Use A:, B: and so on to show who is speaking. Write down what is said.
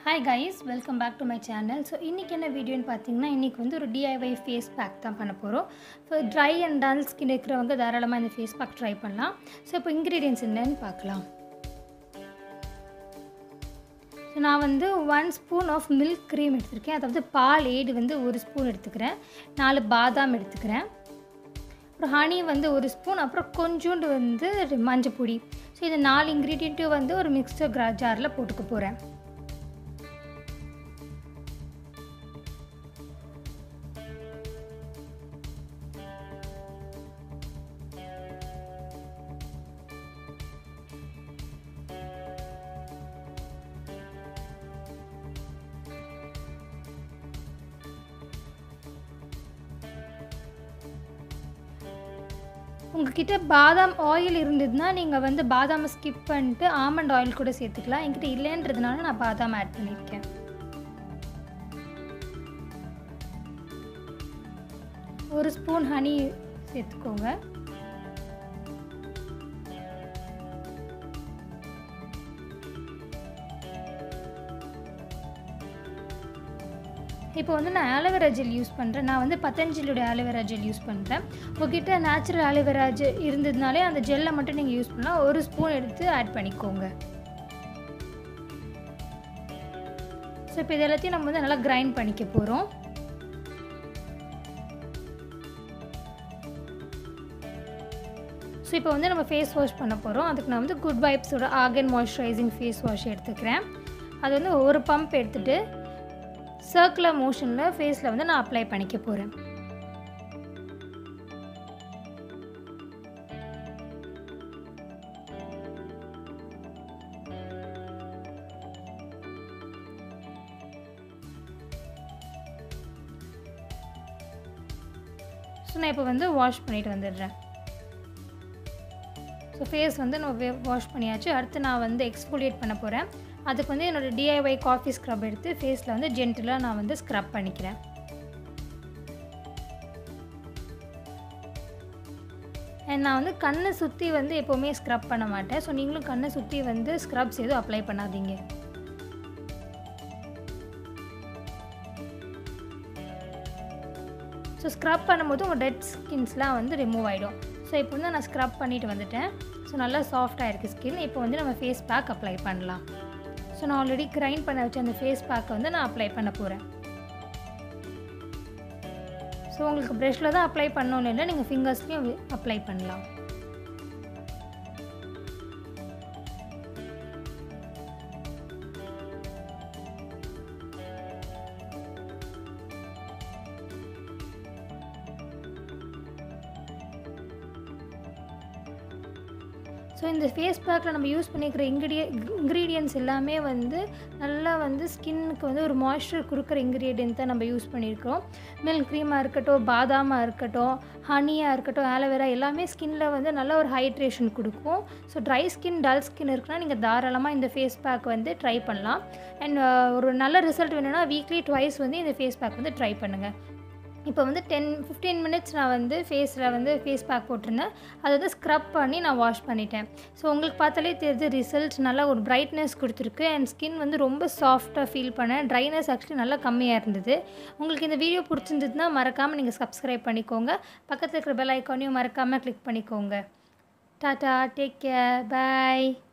A: hi guys welcome back to my channel so இன்றைக்கி என்ன வீடியோன்னு பார்த்தீங்கன்னா இன்றைக்கி வந்து ஒரு டிஐஒய் ஃபேஸ் பேக் தான் பண்ண போகிறோம் so dry and dull skin இருக்கிறவங்க தாராளமாக இந்த ஃபேஸ் பேக் ட்ரை பண்ணலாம் ஸோ இப்போ இன்க்ரீடியன்ஸ் என்னன்னு பார்க்கலாம் ஸோ நான் வந்து one spoon of milk cream எடுத்திருக்கேன் அதாவது பால் ஏடு வந்து ஒரு ஸ்பூன் எடுத்துக்கிறேன் நாலு பாதாம் எடுத்துக்கிறேன் அப்புறம் ஹனி வந்து ஒரு ஸ்பூன் அப்புறம் கொஞ்சோண்டு வந்து மஞ்சள் பொடி ஸோ இது நாலு இன்க்ரீடியண்ட்டும் வந்து ஒரு மிக்சர் கிரா ஜாரில் போட்டுக்க போகிறேன் உங்ககிட்ட பாதாம் ஆயில் இருந்ததுன்னா நீங்கள் வந்து பாதாமை ஸ்கிப் பண்ணிட்டு ஆமண்ட் ஆயில் கூட சேர்த்துக்கலாம் என்கிட்ட இல்லைன்றதுனால நான் பாதாம் ஆட் பண்ணியிருக்கேன் ஒரு ஸ்பூன் ஹனி சேர்த்துக்கோங்க இப்போ வந்து நான் ஆலோவேரா ஜெல் யூஸ் பண்ணுறேன் நான் வந்து பத்தஞ்சலியோட ஆலோவேரா ஜெல் யூஸ் பண்ணுறேன் உங்ககிட்ட நேச்சுரல் ஆலோவேரா ஜெல் இருந்ததுனாலே அந்த ஜெல்லை மட்டும் நீங்கள் யூஸ் பண்ணலாம் ஒரு ஸ்பூன் எடுத்து ஆட் பண்ணிக்கோங்க ஸோ இப்போ இது எல்லாத்தையும் நம்ம வந்து நல்லா கிரைண்ட் பண்ணிக்க போகிறோம் ஸோ இப்போ வந்து நம்ம ஃபேஸ் வாஷ் பண்ண போகிறோம் அதுக்கு நான் வந்து குட் வைப்ஸோட ஆர்கன் மாய்ஸ்சரைசிங் ஃபேஸ் வாஷ் எடுத்துக்கிறேன் அது வந்து ஒரு பம்ப் எடுத்துகிட்டு சர்க்குலர் மோஷனில் ஃபேஸில் வந்து நான் அப்ளை பண்ணிக்க போகிறேன் ஸோ நான் இப்போ வந்து வாஷ் பண்ணிட்டு வந்துடுறேன் ஸோ ஃபேஸ் வந்து நம்ம வாஷ் பண்ணியாச்சு அடுத்து நான் வந்து எக்ஸ்ஃபோலியேட் பண்ண போகிறேன் அதுக்கு வந்து என்னோடய டிஐஒய் காஃபி ஸ்க்ரப் எடுத்து ஃபேஸில் வந்து ஜென்டிலாக நான் வந்து ஸ்க்ரப் பண்ணிக்கிறேன் அண்ட் நான் வந்து கண்ணை சுற்றி வந்து எப்போவுமே ஸ்க்ரப் பண்ண மாட்டேன் ஸோ நீங்களும் கண்ணை சுற்றி வந்து ஸ்க்ரப்ஸ் எதுவும் அப்ளை பண்ணாதீங்க ஸோ ஸ்க்ரப் பண்ணும்போது உங்கள் டெட் ஸ்கின்ஸ்லாம் வந்து ரிமூவ் ஆகிடும் ஸோ இப்போ வந்து நான் ஸ்க்ரப் பண்ணிவிட்டு வந்துட்டேன் ஸோ நல்லா சாஃப்டாக இருக்குது ஸ்கின் இப்போ வந்து நம்ம ஃபேஸ் பேக் அப்ளை பண்ணலாம் ஸோ நான் ஆல்ரெடி கிரைண்ட் பண்ண வச்ச அந்த ஃபேஸ் பேக்கை வந்து நான் அப்ளை பண்ண போகிறேன் ஸோ உங்களுக்கு ப்ரெஷ்ஷில் தான் அப்ளை பண்ணணும்னு இல்லை நீங்கள் ஃபிங்கர்ஸ்லேயும் அப்ளை பண்ணலாம் ஸோ இந்த ஃபேஸ் பேக்கில் நம்ம யூஸ் பண்ணிக்கிற இன்க்ரீடிய இன்க்ரீடியன்ஸ் எல்லாமே வந்து நல்லா வந்து ஸ்கின்னுக்கு வந்து ஒரு மாய்ஸ்சர் கொடுக்குற இன்க்ரீடியன்ட் தான் நம்ம யூஸ் பண்ணியிருக்கோம் மில்க் க்ரீமாக இருக்கட்டும் பாதாமாக இருக்கட்டும் ஹனியாக இருக்கட்டும் ஆலோவேரா எல்லாமே ஸ்கின்னில் வந்து நல்ல ஒரு ஹைட்ரேஷன் கொடுக்கும் so dry skin dull skin இருக்குன்னா நீங்கள் தாராளமாக இந்த ஃபேஸ் பேக் வந்து ட்ரை பண்ணலாம் அண்ட் ஒரு நல்ல ரிசல்ட் வேணும்னா வீக்லி ட்வைஸ் வந்து இந்த ஃபேஸ் பேக் வந்து ட்ரை பண்ணுங்கள் இப்போ வந்து டென் ஃபிஃப்டீன் மினிட்ஸ் நான் வந்து ஃபேஸில் வந்து ஃபேஸ் பேக் போட்டிருந்தேன் அதை வந்து ஸ்க்ரப் பண்ணி நான் வாஷ் பண்ணிட்டேன் ஸோ உங்களுக்கு பார்த்தாலே தெரியுது ரிசல்ட் நல்லா ஒரு பிரைட்னஸ் கொடுத்துருக்கு அண்ட் ஸ்கின் வந்து ரொம்ப சாஃப்டாக ஃபீல் பண்ணேன் ட்ரைனஸ் ஆக்சுவலி நல்லா கம்மியாக இருந்தது உங்களுக்கு இந்த வீடியோ பிடிச்சிருந்ததுன்னா மறக்காமல் நீங்கள் சப்ஸ்கிரைப் பண்ணிக்கோங்க பக்கத்தில் இருக்கிற பெல் ஐக்கானையும் மறக்காமல் கிளிக் பண்ணிக்கோங்க டாட்டா டேக் கேர் பாய்